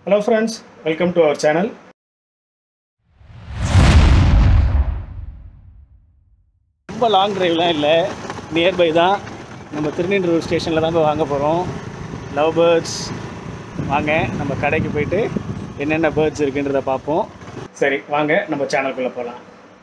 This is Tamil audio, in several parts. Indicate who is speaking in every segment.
Speaker 1: hello friends welcome to our channel ரொம்ப லாங் டிரைவ்லாம் இல்லை நியர்பை தான் நம்ம திருநெல்வேலூர் ஸ்டேஷனில் தான் போய் வாங்க போகிறோம் லவ் பேர்ட்ஸ் வாங்க நம்ம கடைக்கு போயிட்டு என்னென்ன பேர்ட்ஸ் இருக்குன்றத பார்ப்போம் சரி வாங்க நம்ம சேனலுக்குள்ளே போகலாம்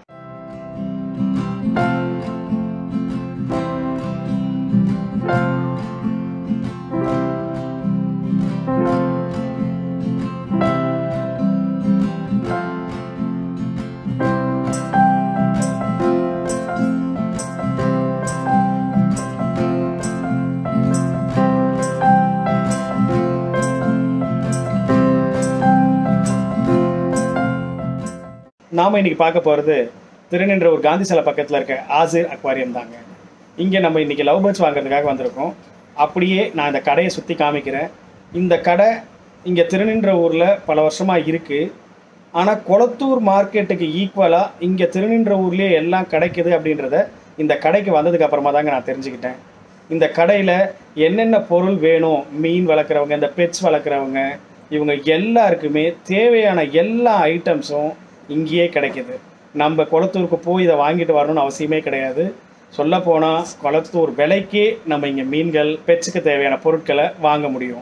Speaker 1: நாம் இன்னைக்கு பார்க்க போகிறது திருநின்ற ஒரு காந்தி சிலை பக்கத்தில் இருக்க ஆசிர் அக்வாரியம் தாங்க இங்கே நம்ம இன்னைக்கு லவ் பேர்ட்ஸ் வாங்குறதுக்காக வந்திருக்கோம் அப்படியே நான் இந்த கடையை சுற்றி காமிக்கிறேன் இந்த கடை இங்கே திருநின்ற ஊரில் பல வருஷமாக இருக்குது ஆனால் கொளத்தூர் மார்க்கெட்டுக்கு ஈக்குவலாக இங்கே திருநின்ற ஊர்லேயே எல்லாம் கிடைக்குது அப்படின்றத இந்த கடைக்கு வந்ததுக்கு அப்புறமா தாங்க நான் தெரிஞ்சுக்கிட்டேன் இந்த கடையில் என்னென்ன பொருள் வேணும் மீன் வளர்க்குறவங்க இந்த பெட்ஸ் வளர்க்குறவங்க இவங்க எல்லாருக்குமே தேவையான எல்லா ஐட்டம்ஸும் இங்கேயே கிடைக்குது நம்ம குளத்தூருக்கு போய் இதை வாங்கிட்டு வரணும்னு அவசியமே கிடையாது சொல்லப்போனால் குளத்தூர் விலைக்கே நம்ம இங்கே மீன்கள் பெட்ஸுக்கு தேவையான பொருட்களை வாங்க முடியும்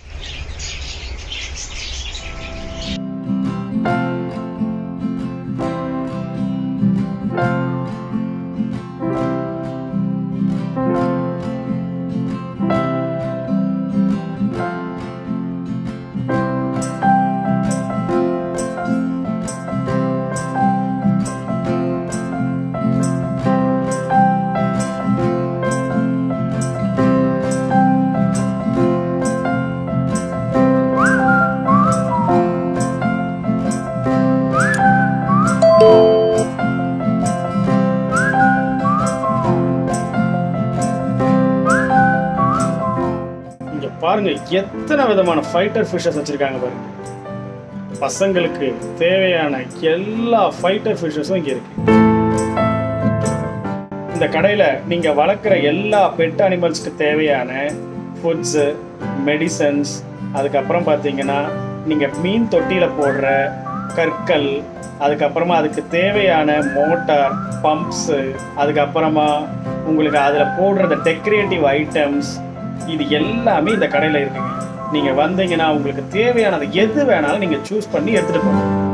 Speaker 1: இங்க பாருங்க எத்தனை விதமான ஃபைட்டர் ஃபிஷஸ் வச்சிருக்காங்க பாருங்க பசங்களுக்கு தேவையான எல்லா ஃபைட்டர் ஃபிஷஸும் இங்க இருக்கு இந்த கடையில நீங்க வளர்க்குற எல்லா பெட் அனிமல்ஸ்க்கு தேவையான ஃபுட்ஸு மெடிசன்ஸ் அதுக்கப்புறம் பார்த்தீங்கன்னா நீங்க மீன் தொட்டியில போடுற கற்கள் அதுக்கப்புறமா அதுக்கு தேவையான மோட்டார் பம்ப்ஸு அதுக்கப்புறமா உங்களுக்கு அதில் போடுற டெக்கரேட்டிவ் ஐட்டம்ஸ் இது எல்லாமே இந்த கடையில் இருக்குங்க நீங்கள் வந்தீங்கன்னா உங்களுக்கு தேவையானது எது வேணாலும் நீங்கள் சூஸ் பண்ணி எடுத்துகிட்டு போகலாம்